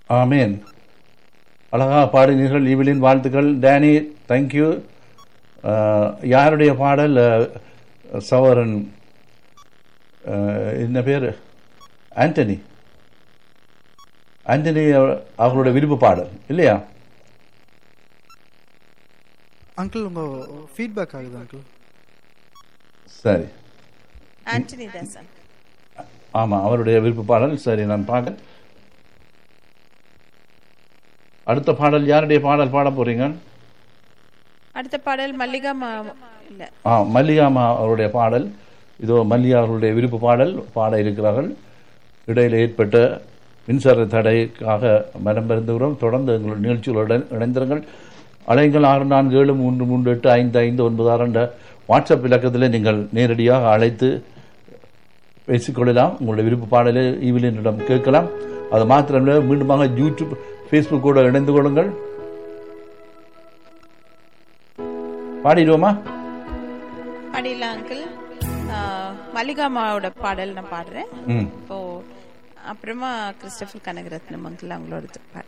ஆமேன் அழகா பாடினீர்கள் ஈவிலின் வாழ்த்துக்கள் டேனி தேங்க்யூ யாருடைய பாடல் அஹ், சவரன் அஹ், என்ன பேர் ஆண்டனி ஆண்டனி அவ- அவர்களுடைய விருப்ப பாடல் இல்லையா அங்கிள் உங்க ஃபீட்பேக் ஆகுது அங்கிள் சரி ஆண்டனி தாசன் ஆமாம் அவருடைய விருப்ப பாடல் சரி நான் பார்க்க அடுத்த பாடல் யாருடைய பாடல் பாட போறீங்க அடுத்த பாடல் மல்லிகா மா இல்ல ஆ மல்லிகாமா அவருடைய பாடல் இதோ மல்லிகா அவர்களுடைய விருப்ப பாடல் பாட இருக்கிறார்கள் இடையில் ஏற்பட்ட மின்சார தடைக்காக மனம் பெருந்துகிறோம் தொடர்ந்து எங்கள் நிகழ்ச்சிகளுடன் இணைந்திருங்கள் அலைங்கள் ஆறு நான்கு ஏழு மூன்று மூன்று எட்டு ஐந்து ஐந்து ஒன்பது ஆறு என்ற வாட்ஸ்அப் இலக்கத்தில் நீங்கள் நேரடியாக அழைத்து பேசிக்கொள்ளலாம் உங்களுடைய விருப்ப பாடலை ஈவிலினிடம் கேட்கலாம் அது மாத்திரமல்ல மீண்டுமாக யூடியூப் ஃபேஸ்புக்கோடு இணைந்து கொள்ளுங்கள் பாடிடுவோமா பாடிடலாம் அங்கிள் மல்லிகா அம்மாவோட பாடல் நான் பாடுறேன் ம் இப்போ அப்புறமா கிறிஸ்டபர் கனகரத்னம் அங்கிள் அவங்களோட பாடு